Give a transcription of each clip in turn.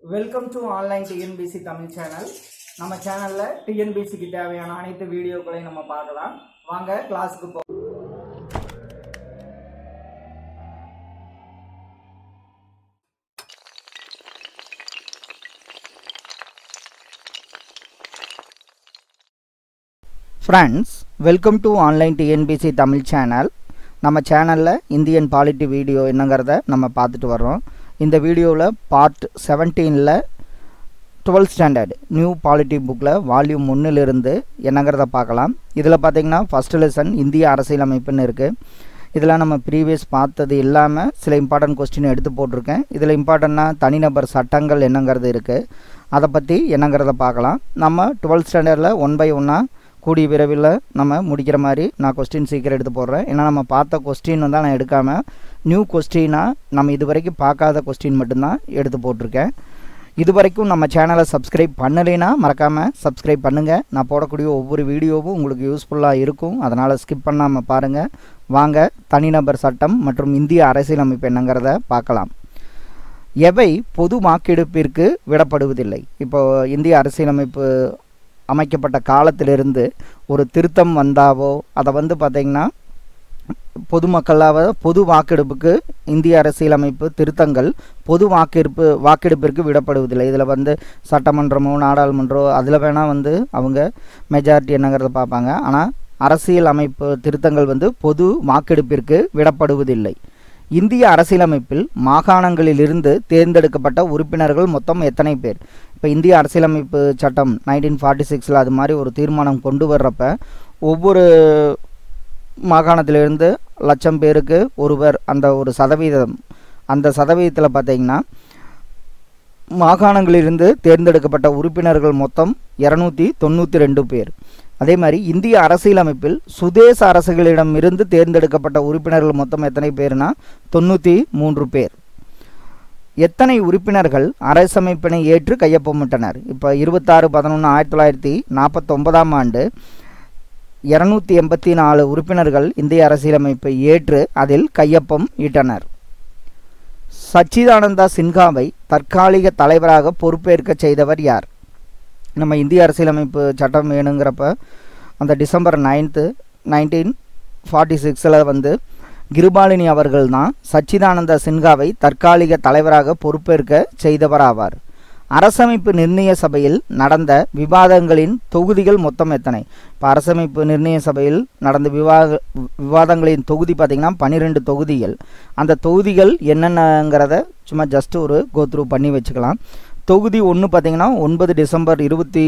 welcome to online TNPSC Tamil channel நம்ம சேனல்ல டிஎன்பிசிக்கு தேவையான அனைத்து வீடியோக்களையும் நம்ம பார்க்கலாம் வாங்க கிளாஸுக்கு போ friends welcome to online TNPSC Tamil channel நம்ம சேனலில் இந்தியன் பாலிட்டி வீடியோ என்னங்கிறத நம்ம பார்த்துட்டு வர்றோம் இந்த வீடியோவில் பார்ட் செவன்டீனில் டுவெல்த் ஸ்டாண்டர்ட் நியூ பாலிட்டி புக்கில் வால்யூம் ஒன்றிலிருந்து என்னங்கிறத பார்க்கலாம் இதில் பார்த்தீங்கன்னா ஃபஸ்ட் லெசன் இந்திய அரசியலமைப்புன்னு இருக்குது இதில் நம்ம ப்ரீவியஸ் பார்த்தது இல்லாமல் சில இம்பார்ட்டன்ட் கொஸ்டின் எடுத்து போட்டிருக்கேன் இதில் இம்பார்ட்டன்னா தனிநபர் சட்டங்கள் என்னங்கிறது இருக்குது அதை பற்றி என்னங்கிறத பார்க்கலாம் நம்ம டுவெல்த் ஸ்டாண்டர்டில் ஒன் பை ஒன்னாக கூடிய விரைவில் நம்ம முடிக்கிற மாதிரி நான் கொஸ்டின் சீக்கிரம் எடுத்து போடுறேன் ஏன்னா நம்ம பார்த்த கொஸ்டின் வந்து நான் எடுக்காமல் நியூ கொஸ்டினாக நம்ம இது வரைக்கும் பார்க்காத கொஸ்டின் மட்டும்தான் எடுத்து போட்டிருக்கேன் இது வரைக்கும் நம்ம சேனலை சப்ஸ்கிரைப் பண்ணலைன்னா மறக்காமல் சப்ஸ்கிரைப் பண்ணுங்கள் நான் போடக்கூடிய ஒவ்வொரு வீடியோவும் உங்களுக்கு யூஸ்ஃபுல்லாக இருக்கும் அதனால் ஸ்கிப் பண்ணாமல் பாருங்கள் வாங்க தனிநபர் சட்டம் மற்றும் இந்திய அரசியலமைப்பு என்னங்கிறத பார்க்கலாம் எவை பொது வாக்கெடுப்பிற்கு விடப்படுவதில்லை இப்போ இந்திய அரசியலமைப்பு அமைக்கப்பட்ட காலத்திலிருந்து ஒரு திருத்தம் வந்தாவோ அதை வந்து பார்த்திங்கன்னா பொதுமக்களாக பொது வாக்கெடுப்புக்கு இந்திய அரசியலமைப்பு திருத்தங்கள் பொது வாக்கெடுப்பு வாக்கெடுப்பிற்கு விடப்படுவதில்லை இதில் வந்து சட்டமன்றமோ நாடாளுமன்றோ அதில் வேணால் வந்து அவங்க மெஜாரிட்டி என்னங்கிறத பார்ப்பாங்க ஆனால் அரசியல் அமைப்பு திருத்தங்கள் வந்து பொது வாக்கெடுப்பிற்கு விடப்படுவதில்லை இந்திய அரசியலமைப்பில் மாகாணங்களிலிருந்து தேர்ந்தெடுக்கப்பட்ட உறுப்பினர்கள் மொத்தம் எத்தனை பேர் இப்போ இந்திய அரசியலமைப்பு சட்டம் நைன்டீன் ஃபார்ட்டி சிக்ஸில் அது மாதிரி ஒரு தீர்மானம் கொண்டு வர்றப்ப ஒவ்வொரு மாகாணத்திலிருந்து லட்சம் பேருக்கு ஒருவர் அந்த ஒரு சதவீதம் அந்த சதவீதத்தில் பார்த்தீங்கன்னா மாகாணங்களிலிருந்து தேர்ந்தெடுக்கப்பட்ட உறுப்பினர்கள் மொத்தம் இரநூத்தி தொண்ணூற்றி ரெண்டு பேர் அதே மாதிரி இந்திய அரசியலமைப்பில் சுதேச அரசுகளிடமிருந்து தேர்ந்தெடுக்கப்பட்ட உறுப்பினர்கள் மொத்தம் எத்தனை பேர்னா தொண்ணூற்றி மூன்று பேர் எத்தனை உறுப்பினர்கள் அரசமைப்பினை ஏற்று கையொப்பமிட்டனர் இப்போ இருபத்தாறு பதினொன்று ஆயிரத்தி தொள்ளாயிரத்தி நாற்பத்தொன்பதாம் ஆண்டு இரநூத்தி எண்பத்தி நாலு உறுப்பினர்கள் இந்திய அரசியலமைப்பை ஏற்று அதில் கையொப்பம் இட்டனர் சச்சிதானந்தா சின்ஹாவை தற்காலிக தலைவராக பொறுப்பேற்க செய்தவர் யார் நம்ம இந்திய அரசியலமைப்பு சட்டம் வேணுங்கிறப்ப அந்த டிசம்பர் நைன்த்து நைன்டீன் ஃபார்ட்டி சிக்ஸில் வந்து கிருபாலினி அவர்கள் தான் சச்சிதானந்த சின்ஹாவை தற்காலிக தலைவராக பொறுப்பேற்க செய்தவராவார் அரசமைப்பு நிர்ணய சபையில் நடந்த விவாதங்களின் தொகுதிகள் மொத்தம் எத்தனை இப்போ அரசமைப்பு நிர்ணய சபையில் நடந்த விவாத விவாதங்களின் தொகுதி பார்த்திங்கன்னா பன்னிரெண்டு தொகுதிகள் அந்த தொகுதிகள் என்னென்னங்கிறத சும்மா ஜஸ்ட் ஒரு கோத்ரூ பண்ணி வச்சுக்கலாம் தொகுதி ஒன்று பார்த்திங்கன்னா ஒன்பது டிசம்பர் இருபத்தி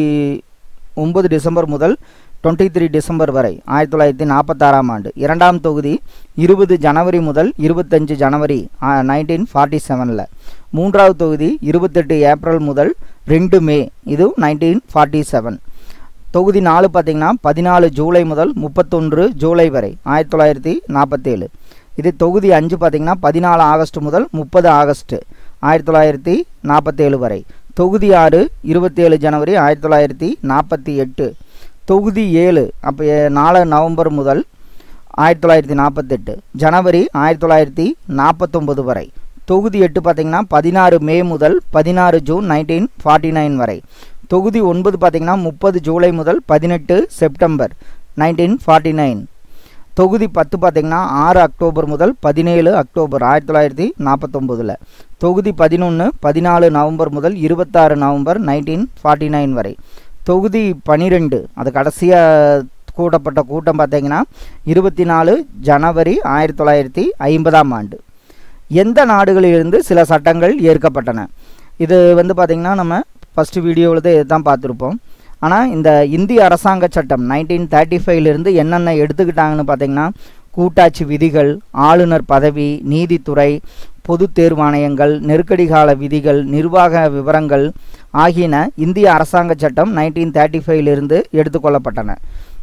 ஒன்பது டிசம்பர் முதல் டுவெண்ட்டி த்ரீ டிசம்பர் வரை ஆயிரத்தி தொள்ளாயிரத்தி நாற்பத்தாறாம் ஆண்டு இரண்டாம் தொகுதி இருபது ஜனவரி முதல் இருபத்தஞ்சு ஜனவரி நைன்டீன் ஃபார்ட்டி செவனில் மூன்றாவது தொகுதி இருபத்தெட்டு ஏப்ரல் முதல் ரெண்டு மே இது நைன்டீன் ஃபார்ட்டி செவன் தொகுதி நாலு பார்த்திங்கன்னா பதினாலு ஜூலை முதல் முப்பத்தொன்று ஜூலை வரை ஆயிரத்தி தொள்ளாயிரத்தி நாற்பத்தேழு இது தொகுதி அஞ்சு பார்த்திங்கன்னா பதினாலு ஆகஸ்ட் முதல் முப்பது ஆகஸ்ட் ஆயிரத்தி தொள்ளாயிரத்தி நாற்பத்தேழு வரை தொகுதி ஆறு இருபத்தேழு ஜனவரி ஆயிரத்தி தொள்ளாயிரத்தி நாற்பத்தி எட்டு தொகுதி ஏழு அப்போ நாலு நவம்பர் முதல் ஆயிரத்தி தொள்ளாயிரத்தி நாற்பத்தெட்டு ஜனவரி ஆயிரத்தி தொள்ளாயிரத்தி நாற்பத்தொம்பது வரை தொகுதி எட்டு பார்த்திங்கன்னா பதினாறு மே முதல் பதினாறு ஜூன் நைன்டீன் ஃபார்ட்டி நைன் வரை தொகுதி ஒன்பது பார்த்திங்கன்னா முப்பது ஜூலை முதல் பதினெட்டு செப்டம்பர் நைன்டீன் ஃபார்ட்டி நைன் தொகுதி பத்து பார்த்திங்கன்னா ஆறு அக்டோபர் முதல் பதினேழு அக்டோபர் ஆயிரத்தி தொள்ளாயிரத்தி நாற்பத்தொம்போதில் தொகுதி பதினொன்று பதினாலு நவம்பர் முதல் இருபத்தாறு நவம்பர் நைன்டீன் ஃபார்ட்டி நைன் வரை தொகுதி பனிரெண்டு அது கடைசியாக கூட்டப்பட்ட கூட்டம் பார்த்தீங்கன்னா இருபத்தி நாலு ஜனவரி ஆயிரத்தி தொள்ளாயிரத்தி ஐம்பதாம் ஆண்டு எந்த நாடுகளிலிருந்து சில சட்டங்கள் ஏற்கப்பட்டன இது வந்து பார்த்திங்கன்னா நம்ம ஃபஸ்ட்டு வீடியோவில் தான் இதுதான் பார்த்துருப்போம் ஆனால் இந்த இந்திய அரசாங்க சட்டம் நைன்டீன் தேர்ட்டி ஃபைவ்லேருந்து என்னென்ன எடுத்துக்கிட்டாங்கன்னு பார்த்தீங்கன்னா கூட்டாட்சி விதிகள் ஆளுநர் பதவி நீதித்துறை பொது தேர்வாணையங்கள் நெருக்கடி கால விதிகள் நிர்வாக விவரங்கள் ஆகியன இந்திய அரசாங்க சட்டம் நைன்டீன் தேர்ட்டி ஃபைவ்லேருந்து எடுத்துக்கொள்ளப்பட்டன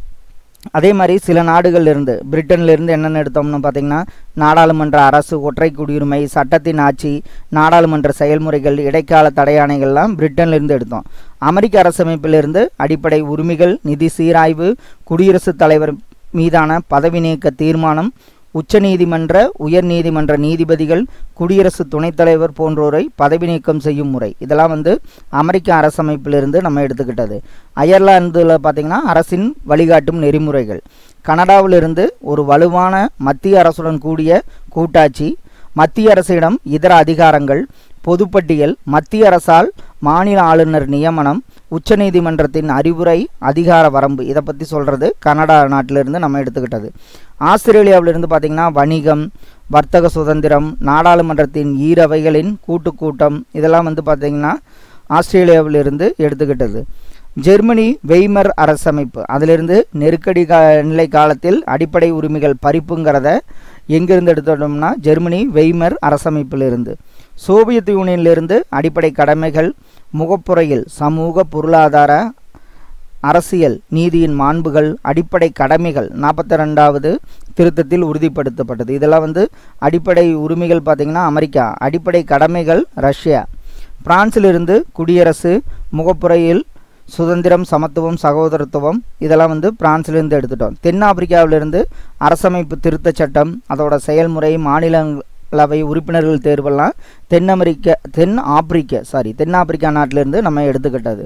அதே மாதிரி சில நாடுகள்லேருந்து பிரிட்டன்லேருந்து என்னென்ன எடுத்தோம்னு பார்த்திங்கன்னா நாடாளுமன்ற அரசு ஒற்றை குடியுரிமை சட்டத்தின் ஆட்சி நாடாளுமன்ற செயல்முறைகள் இடைக்கால தடையாணைகள்லாம் பிரிட்டன்லேருந்து எடுத்தோம் அமெரிக்க அரசமைப்பிலிருந்து அடிப்படை உரிமைகள் நிதி சீராய்வு குடியரசுத் தலைவர் மீதான பதவி நீக்க தீர்மானம் உச்சநீதிமன்ற உயர்நீதிமன்ற நீதிபதிகள் குடியரசு துணைத் தலைவர் போன்றோரை பதவி நீக்கம் செய்யும் முறை இதெல்லாம் வந்து அமெரிக்க அரசமைப்பிலிருந்து நம்ம எடுத்துக்கிட்டது அயர்லாந்தில் பார்த்திங்கன்னா அரசின் வழிகாட்டும் நெறிமுறைகள் கனடாவிலிருந்து ஒரு வலுவான மத்திய அரசுடன் கூடிய கூட்டாட்சி மத்திய அரசிடம் இதர அதிகாரங்கள் பொதுப்பட்டியல் மத்திய அரசால் மாநில ஆளுநர் நியமனம் உச்சநீதிமன்றத்தின் அறிவுரை அதிகார வரம்பு இதை பற்றி சொல்கிறது கனடா நாட்டிலிருந்து நம்ம எடுத்துக்கிட்டது ஆஸ்திரேலியாவிலிருந்து பார்த்திங்கன்னா வணிகம் வர்த்தக சுதந்திரம் நாடாளுமன்றத்தின் ஈரவைகளின் கூட்டு கூட்டம் இதெல்லாம் வந்து பார்த்திங்கன்னா ஆஸ்திரேலியாவிலிருந்து எடுத்துக்கிட்டது ஜெர்மனி வெய்மர் அரசமைப்பு அதிலிருந்து நெருக்கடி கா நிலை காலத்தில் அடிப்படை உரிமைகள் பறிப்புங்கிறத எங்கிருந்து எடுத்துட்டோம்னா ஜெர்மனி வெய்மர் அரசமைப்பிலிருந்து சோவியத் யூனியனிலிருந்து அடிப்படை கடமைகள் முகப்புறையில் சமூக பொருளாதார அரசியல் நீதியின் மாண்புகள் அடிப்படை கடமைகள் நாற்பத்தி ரெண்டாவது திருத்தத்தில் உறுதிப்படுத்தப்பட்டது இதெல்லாம் வந்து அடிப்படை உரிமைகள் பார்த்திங்கன்னா அமெரிக்கா அடிப்படை கடமைகள் ரஷ்யா பிரான்சிலிருந்து குடியரசு முகப்புறையில் சுதந்திரம் சமத்துவம் சகோதரத்துவம் இதெல்லாம் வந்து பிரான்சிலிருந்து எடுத்துட்டோம் தென்னாப்பிரிக்காவிலிருந்து அரசமைப்பு திருத்தச் சட்டம் அதோட செயல்முறை மாநிலங்களவை உறுப்பினர்கள் தேர்வெல்லாம் தென் அமெரிக்க தென் ஆப்பிரிக்க சாரி தென்னாப்பிரிக்கா நாட்டிலிருந்து நம்ம எடுத்துக்கிட்டது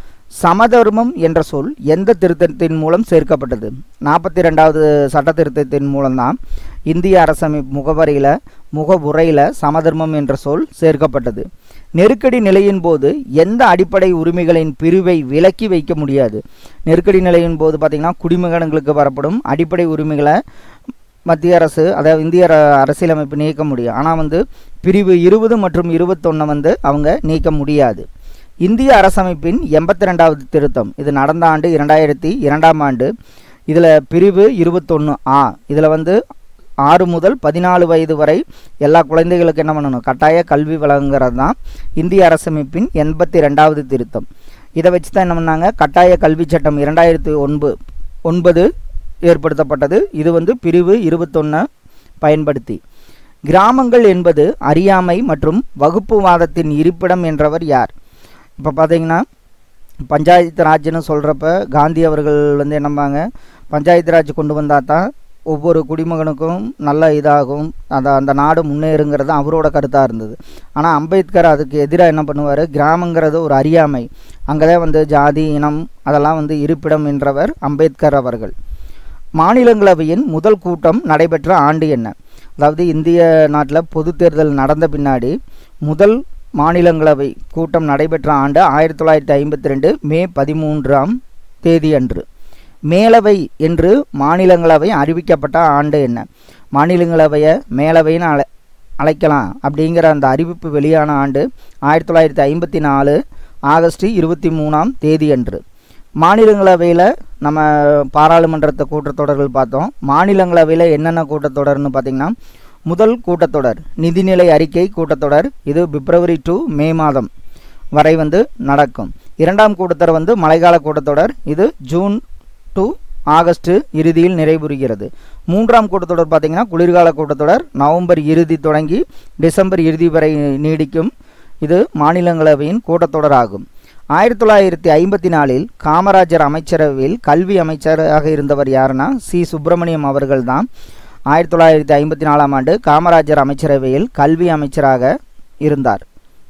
சமதர்மம் என்ற சொல் எந்த திருத்தத்தின் மூலம் சேர்க்கப்பட்டது நாற்பத்தி ரெண்டாவது சட்ட திருத்தத்தின் மூலம்தான் இந்திய அரசமைப்பு முகவரியில் முகவுரையில் சமதர்மம் என்ற சொல் சேர்க்கப்பட்டது நெருக்கடி நிலையின் போது எந்த அடிப்படை உரிமைகளின் பிரிவை விலக்கி வைக்க முடியாது நெருக்கடி நிலையின் போது பார்த்திங்கன்னா குடிமகன்களுக்கு வரப்படும் அடிப்படை உரிமைகளை மத்திய அரசு அதாவது இந்திய அரசியலமைப்பு நீக்க முடியும் ஆனால் வந்து பிரிவு இருபது மற்றும் இருபத்தொன்னை வந்து அவங்க நீக்க முடியாது இந்திய அரசமைப்பின் எண்பத்தி ரெண்டாவது திருத்தம் இது நடந்த ஆண்டு இரண்டாயிரத்தி இரண்டாம் ஆண்டு இதில் பிரிவு இருபத்தொன்று ஆ இதில் வந்து ஆறு முதல் பதினாலு வயது வரை எல்லா குழந்தைகளுக்கு என்ன பண்ணணும் கட்டாய கல்வி வழங்குறது தான் இந்திய அரசமைப்பின் எண்பத்தி ரெண்டாவது திருத்தம் இதை வச்சு தான் என்ன பண்ணாங்க கட்டாய கல்வி சட்டம் இரண்டாயிரத்தி ஒன்பது ஒன்பது ஏற்படுத்தப்பட்டது இது வந்து பிரிவு இருபத்தொன்று பயன்படுத்தி கிராமங்கள் என்பது அறியாமை மற்றும் வகுப்புவாதத்தின் இருப்பிடம் என்றவர் யார் இப்போ பார்த்தீங்கன்னா பஞ்சாயத்து ராஜ்னு சொல்கிறப்ப காந்தி அவர்கள் வந்து என்னம்பாங்க பஞ்சாயத்து ராஜ் கொண்டு வந்தால் தான் ஒவ்வொரு குடிமகனுக்கும் நல்ல இதாகும் அந்த அந்த நாடு முன்னேறுங்கிறது அவரோட கருத்தாக இருந்தது ஆனால் அம்பேத்கர் அதுக்கு எதிராக என்ன பண்ணுவார் கிராமங்கிறது ஒரு அறியாமை அங்கே தான் வந்து ஜாதி இனம் அதெல்லாம் வந்து இருப்பிடம் என்றவர் அம்பேத்கர் அவர்கள் மாநிலங்களவையின் முதல் கூட்டம் நடைபெற்ற ஆண்டு என்ன அதாவது இந்திய நாட்டில் பொது தேர்தல் நடந்த பின்னாடி முதல் மாநிலங்களவை கூட்டம் நடைபெற்ற ஆண்டு ஆயிரத்தி தொள்ளாயிரத்தி ஐம்பத்தி ரெண்டு மே பதிமூன்றாம் தேதி அன்று மேலவை என்று மாநிலங்களவை அறிவிக்கப்பட்ட ஆண்டு என்ன மாநிலங்களவையை மேலவைன்னு அழை அழைக்கலாம் அப்படிங்கிற அந்த அறிவிப்பு வெளியான ஆண்டு ஆயிரத்தி தொள்ளாயிரத்தி ஐம்பத்தி நாலு ஆகஸ்ட் இருபத்தி மூணாம் தேதி அன்று மாநிலங்களவையில் நம்ம பாராளுமன்றத்தை கூட்டத்தொடர்கள் பார்த்தோம் மாநிலங்களவையில் என்னென்ன கூட்டத்தொடர்னு பார்த்திங்கன்னா முதல் கூட்டத்தொடர் நிதிநிலை அறிக்கை கூட்டத்தொடர் இது பிப்ரவரி டு மே மாதம் வரை வந்து நடக்கும் இரண்டாம் கூட்டத்தொடர் வந்து மழைக்கால கூட்டத்தொடர் இது ஜூன் டு ஆகஸ்ட் இறுதியில் நிறைவுறுகிறது மூன்றாம் கூட்டத்தொடர் பார்த்திங்கன்னா குளிர்கால கூட்டத்தொடர் நவம்பர் இறுதி தொடங்கி டிசம்பர் இறுதி வரை நீடிக்கும் இது மாநிலங்களவையின் கூட்டத்தொடர் ஆகும் ஆயிரத்தி தொள்ளாயிரத்தி ஐம்பத்தி நாலில் காமராஜர் அமைச்சரவையில் கல்வி அமைச்சராக இருந்தவர் யாருன்னா சி சுப்பிரமணியம் அவர்கள்தான் ஆயிரத்தி தொள்ளாயிரத்தி ஐம்பத்தி நாலாம் ஆண்டு காமராஜர் அமைச்சரவையில் கல்வி அமைச்சராக இருந்தார்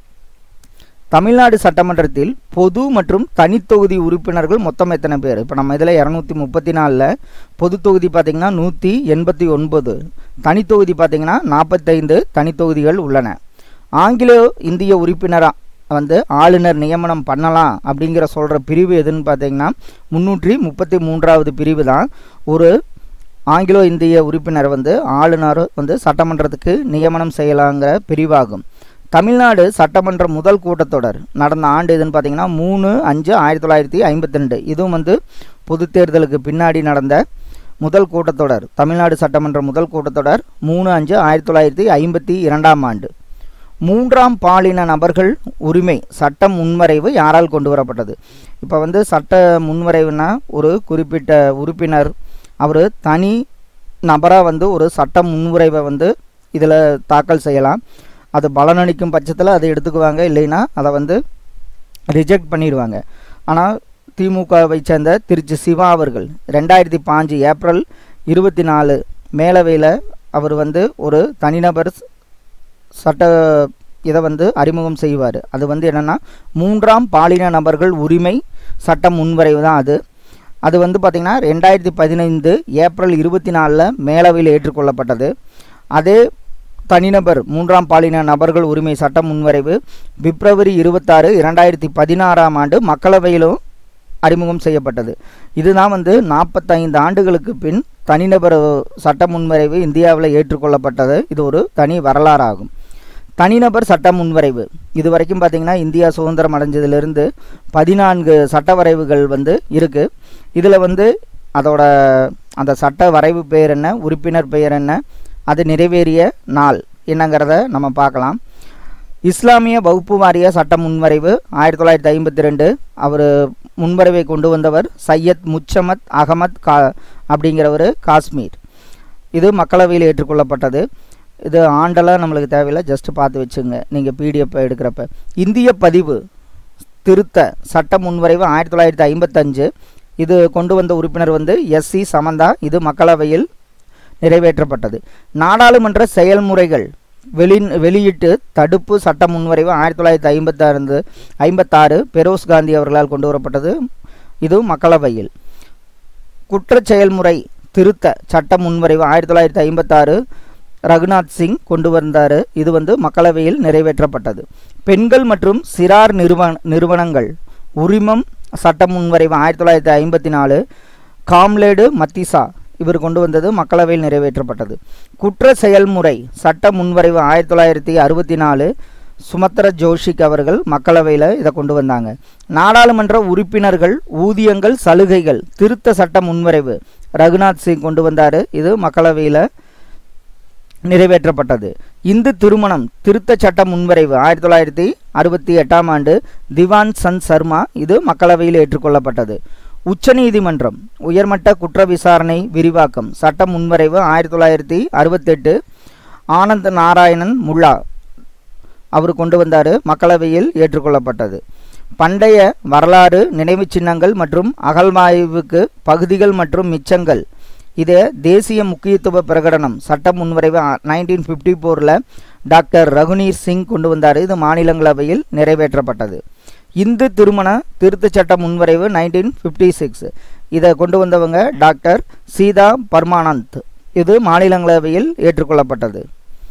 தமிழ்நாடு சட்டமன்றத்தில் பொது மற்றும் தனித்தொகுதி உறுப்பினர்கள் மொத்தம் எத்தனை பேர் இப்போ நம்ம இதில் இரநூத்தி முப்பத்தி நாலில் பொது தொகுதி பார்த்திங்கன்னா நூற்றி எண்பத்தி ஒன்பது தனித்தொகுதி பார்த்திங்கன்னா நாற்பத்தைந்து தனித்தொகுதிகள் உள்ளன ஆங்கிலோ இந்திய உறுப்பினராக வந்து ஆளுநர் நியமனம் பண்ணலாம் அப்படிங்கிற சொல்கிற பிரிவு எதுன்னு பார்த்தீங்கன்னா முந்நூற்றி முப்பத்தி மூன்றாவது பிரிவு தான் ஒரு ஆங்கிலோ இந்திய உறுப்பினர் வந்து ஆளுநர் வந்து சட்டமன்றத்துக்கு நியமனம் செய்யலாங்கிற பிரிவாகும் தமிழ்நாடு சட்டமன்ற முதல் கூட்டத்தொடர் நடந்த ஆண்டு எதுன்னு பார்த்தீங்கன்னா மூணு அஞ்சு ஆயிரத்தி தொள்ளாயிரத்தி ஐம்பத்தி ரெண்டு இதுவும் வந்து பொது தேர்தலுக்கு பின்னாடி நடந்த முதல் கூட்டத்தொடர் தமிழ்நாடு சட்டமன்ற முதல் கூட்டத்தொடர் மூணு அஞ்சு ஆயிரத்தி தொள்ளாயிரத்தி ஐம்பத்தி இரண்டாம் ஆண்டு மூன்றாம் பாலின நபர்கள் உரிமை சட்ட முன்வரைவு யாரால் கொண்டு வரப்பட்டது இப்போ வந்து சட்ட முன்வரைவுனா ஒரு குறிப்பிட்ட உறுப்பினர் அவர் தனி நபராக வந்து ஒரு சட்ட முன்வரைவை வந்து இதில் தாக்கல் செய்யலாம் அது பலனளிக்கும் பட்சத்தில் அதை எடுத்துக்குவாங்க இல்லைன்னா அதை வந்து ரிஜெக்ட் பண்ணிடுவாங்க ஆனால் திமுகவை சேர்ந்த திருச்சி சிவா அவர்கள் ரெண்டாயிரத்தி பாஞ்சு ஏப்ரல் இருபத்தி நாலு மேலவையில் அவர் வந்து ஒரு தனிநபர் ச- சட்ட இதை வந்து அறிமுகம் செய்வார் அது வந்து என்னென்னா மூன்றாம் பாலின நபர்கள் உரிமை சட்ட முன்வரைவு தான் அது அது வந்து பார்த்திங்கன்னா ரெண்டாயிரத்தி பதினைந்து ஏப்ரல் இருபத்தி நாலில் மேலவையில் ஏற்றுக்கொள்ளப்பட்டது அதே தனிநபர் மூன்றாம் பாலின நபர்கள் உரிமை சட்ட முன்வரைவு பிப்ரவரி இருபத்தாறு இரண்டாயிரத்தி பதினாறாம் ஆண்டு மக்களவையிலும் அறிமுகம் செய்யப்பட்டது இதுதான் வந்து நாற்பத்தைந்து ஆண்டுகளுக்கு பின் தனிநபர் சட்ட முன்வரைவு இந்தியாவில் ஏற்றுக்கொள்ளப்பட்டது இது ஒரு தனி வரலாறாகும் தனிநபர் சட்ட முன்வரைவு இது வரைக்கும் பார்த்திங்கன்னா இந்தியா சுதந்திரம் அடைஞ்சதிலிருந்து பதினான்கு சட்ட வரைவுகள் வந்து இருக்குது இதில் வந்து அதோட அந்த சட்ட வரைவு பெயர் என்ன உறுப்பினர் பெயர் என்ன அது நிறைவேறிய நாள் என்னங்கிறத நம்ம பார்க்கலாம் இஸ்லாமிய வகுப்பு வாரிய சட்ட முன்வரைவு ஆயிரத்தி தொள்ளாயிரத்தி ஐம்பத்தி ரெண்டு அவர் முன்வரைவை கொண்டு வந்தவர் சையத் முச்சமத் அகமத் கா அப்படிங்கிறவர் காஷ்மீர் இது மக்களவையில் ஏற்றுக்கொள்ளப்பட்டது இது ஆண்டெல்லாம் நம்மளுக்கு தேவையில்லை ஜஸ்ட் பார்த்து வச்சுங்க நீங்கள் பிடிஎஃப் எடுக்கிறப்ப இந்திய பதிவு திருத்த சட்ட முன்வரைவு ஆயிரத்தி தொள்ளாயிரத்தி ஐம்பத்தஞ்சு இது கொண்டு வந்த உறுப்பினர் வந்து எஸ்சி சமந்தா இது மக்களவையில் நிறைவேற்றப்பட்டது நாடாளுமன்ற செயல்முறைகள் வெளி வெளியிட்டு தடுப்பு சட்ட முன்வரைவு ஆயிரத்தி தொள்ளாயிரத்தி ஐம்பத்தாறு ஐம்பத்தாறு பெரோஸ் காந்தி அவர்களால் கொண்டு வரப்பட்டது இது மக்களவையில் குற்றச் செயல்முறை திருத்த சட்ட முன்வரைவு ஆயிரத்தி தொள்ளாயிரத்தி ஐம்பத்தாறு ரகுநாத் சிங் கொண்டு வந்தார் இது வந்து மக்களவையில் நிறைவேற்றப்பட்டது பெண்கள் மற்றும் சிறார் நிறுவன நிறுவனங்கள் உரிமம் சட்ட முன்வரைவு ஆயிரத்தி தொள்ளாயிரத்தி ஐம்பத்தி நாலு காம்லேடு மத்திசா இவர் கொண்டு வந்தது மக்களவையில் நிறைவேற்றப்பட்டது குற்ற செயல்முறை சட்ட முன்வரைவு ஆயிரத்தி தொள்ளாயிரத்தி அறுபத்தி நாலு சுமத்ர ஜோஷிக் அவர்கள் மக்களவையில் இதை கொண்டு வந்தாங்க நாடாளுமன்ற உறுப்பினர்கள் ஊதியங்கள் சலுகைகள் திருத்த சட்ட முன்வரைவு ரகுநாத் சிங் கொண்டு வந்தார் இது மக்களவையில் நிறைவேற்றப்பட்டது இந்து திருமணம் திருத்த சட்ட முன்வரைவு ஆயிரத்தி தொள்ளாயிரத்தி அறுபத்தி எட்டாம் ஆண்டு திவான் சந்த் சர்மா இது மக்களவையில் ஏற்றுக்கொள்ளப்பட்டது உச்சநீதிமன்றம் உயர்மட்ட குற்ற விசாரணை விரிவாக்கம் சட்ட முன்வரைவு ஆயிரத்தி தொள்ளாயிரத்தி அறுபத்தெட்டு ஆனந்த் நாராயணன் முல்லா அவர் கொண்டு வந்தார் மக்களவையில் ஏற்றுக்கொள்ளப்பட்டது பண்டைய வரலாறு நினைவுச் சின்னங்கள் மற்றும் அகழ்வாய்வுக்கு பகுதிகள் மற்றும் மிச்சங்கள் இது தேசிய முக்கியத்துவ பிரகடனம் சட்ட முன்வரைவு நைன்டீன் ஃபிஃப்டி ஃபோரில் டாக்டர் ரகுநீர் சிங் கொண்டு வந்தார் இது மாநிலங்களவையில் நிறைவேற்றப்பட்டது இந்து திருமண திருத்தச் சட்ட முன்வரைவு நைன்டீன் ஃபிஃப்டி சிக்ஸ் இதை கொண்டு வந்தவங்க டாக்டர் சீதா பர்மானந்த் இது மாநிலங்களவையில் ஏற்றுக்கொள்ளப்பட்டது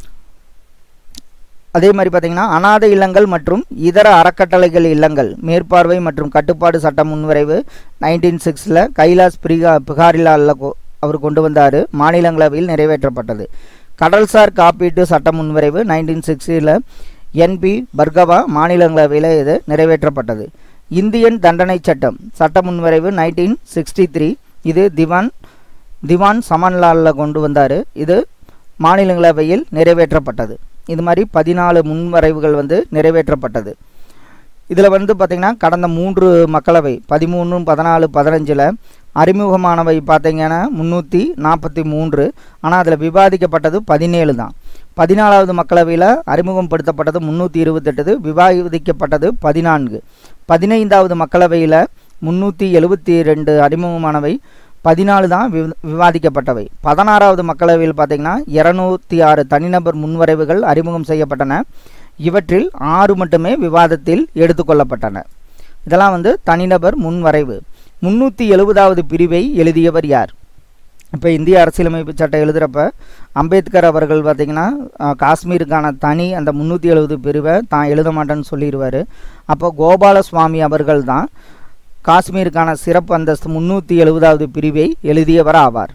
அதே மாதிரி பார்த்தீங்கன்னா அனாதை இல்லங்கள் மற்றும் இதர அறக்கட்டளைகள் இல்லங்கள் மேற்பார்வை மற்றும் கட்டுப்பாடு சட்ட முன்வரைவு நைன்டீன் சிக்ஸில் கைலாஸ் பிரிகா பிகாரிலாலில் அவர் கொண்டு வந்தார் மாநிலங்களவையில் நிறைவேற்றப்பட்டது கடல்சார் காப்பீட்டு சட்ட முன்வரைவு நைன்டீன் சிக்ஸ்டியில் என்பி பர்கவா மாநிலங்களவையில் இது நிறைவேற்றப்பட்டது இந்தியன் தண்டனை சட்டம் சட்ட முன்வரைவு நைன்டீன் சிக்ஸ்டி த்ரீ இது திவான் திவான் சமன்லாலில் கொண்டு வந்தார் இது மாநிலங்களவையில் நிறைவேற்றப்பட்டது இது மாதிரி பதினாலு முன்வரைவுகள் வந்து நிறைவேற்றப்பட்டது இதில் வந்து பார்த்திங்கன்னா கடந்த மூன்று மக்களவை பதிமூணு பதினாலு பதினஞ்சில் அறிமுகமானவை பார்த்தீங்கன்னா முந்நூற்றி நாற்பத்தி மூன்று ஆனால் அதில் விவாதிக்கப்பட்டது பதினேழு தான் பதினாலாவது மக்களவையில் அறிமுகப்படுத்தப்பட்டது முந்நூற்றி இருபத்தெட்டு விவாதிக்கப்பட்டது பதினான்கு பதினைந்தாவது மக்களவையில் முந்நூற்றி எழுபத்தி ரெண்டு அறிமுகமானவை பதினாலு தான் வி விவாதிக்கப்பட்டவை பதினாறாவது மக்களவையில் பார்த்திங்கன்னா இரநூத்தி ஆறு தனிநபர் முன்வரைவுகள் அறிமுகம் செய்யப்பட்டன இவற்றில் ஆறு மட்டுமே விவாதத்தில் எடுத்துக்கொள்ளப்பட்டன இதெல்லாம் வந்து தனிநபர் முன்வரைவு முந்நூற்றி எழுபதாவது பிரிவை எழுதியவர் யார் இப்போ இந்திய அரசியலமைப்பு சட்டம் எழுதுகிறப்ப அம்பேத்கர் அவர்கள் பார்த்திங்கன்னா காஷ்மீருக்கான தனி அந்த முந்நூற்றி எழுபது பிரிவை தான் எழுத மாட்டேன்னு சொல்லிடுவார் அப்போ கோபாலசுவாமி அவர்கள் தான் காஷ்மீருக்கான சிறப்பு அந்தஸ்து முந்நூற்றி எழுபதாவது பிரிவை எழுதியவர் ஆவார்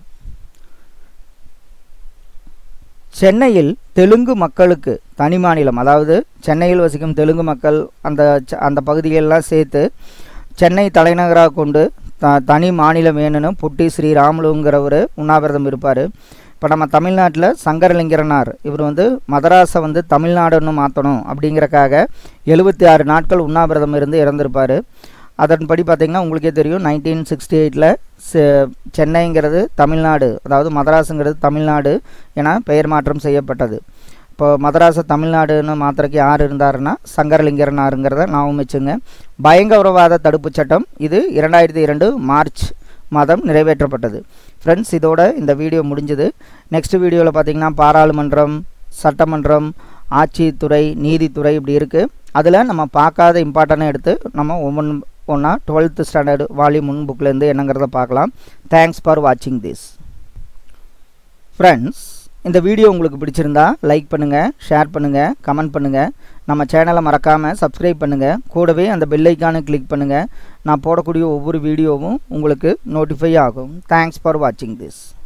சென்னையில் தெலுங்கு மக்களுக்கு தனி மாநிலம் அதாவது சென்னையில் வசிக்கும் தெலுங்கு மக்கள் அந்த அந்த பகுதிகளெல்லாம் சேர்த்து சென்னை தலைநகராக கொண்டு த தனி மாநிலம் வேணும்னு புட்டி ஸ்ரீராமுலுங்கிறவர் உண்ணாவிரதம் இருப்பார் இப்போ நம்ம தமிழ்நாட்டில் சங்கரலிங்கரனார் இவர் வந்து மதராஸை வந்து தமிழ்நாடுன்னு மாற்றணும் அப்படிங்கிறக்காக எழுபத்தி ஆறு நாட்கள் உண்ணாவிரதம் இருந்து இறந்திருப்பார் அதன்படி பார்த்திங்கன்னா உங்களுக்கே தெரியும் நைன்டீன் சிக்ஸ்டி எயிட்டில் சென்னைங்கிறது தமிழ்நாடு அதாவது மதராஸுங்கிறது தமிழ்நாடு என பெயர் மாற்றம் செய்யப்பட்டது இப்போ மதராச தமிழ்நாடுன்னு மாத்திரைக்கு யார் இருந்தாருன்னா சங்கரலிங்கரனாருங்கிறத ஞாபகம் வச்சுங்க பயங்கரவாத தடுப்பு சட்டம் இது இரண்டாயிரத்தி இரண்டு மார்ச் மாதம் நிறைவேற்றப்பட்டது ஃப்ரெண்ட்ஸ் இதோட இந்த வீடியோ முடிஞ்சது நெக்ஸ்ட் வீடியோவில் பார்த்தீங்கன்னா பாராளுமன்றம் சட்டமன்றம் ஆட்சித்துறை நீதித்துறை இப்படி இருக்குது அதில் நம்ம பார்க்காத இம்பார்ட்டனாக எடுத்து நம்ம ஒவ்வொன்று ஒன்றா டுவெல்த்து ஸ்டாண்டர்டு வால்யூம் ஒன் புக்லேருந்து என்னங்கிறத பார்க்கலாம் தேங்க்ஸ் ஃபார் வாட்சிங் திஸ் ஃப்ரெண்ட்ஸ் இந்த வீடியோ உங்களுக்கு பிடிச்சிருந்தா லைக் பண்ணுங்கள் ஷேர் பண்ணுங்கள் கமெண்ட் பண்ணுங்கள் நம்ம சேனலை மறக்காமல் சப்ஸ்கிரைப் பண்ணுங்கள் கூடவே அந்த பெல் ஐக்கானை கிளிக் பண்ணுங்கள் நான் போடக்கூடிய ஒவ்வொரு வீடியோவும் உங்களுக்கு நோட்டிஃபை ஆகும் தேங்க்ஸ் ஃபார் வாட்சிங் திஸ்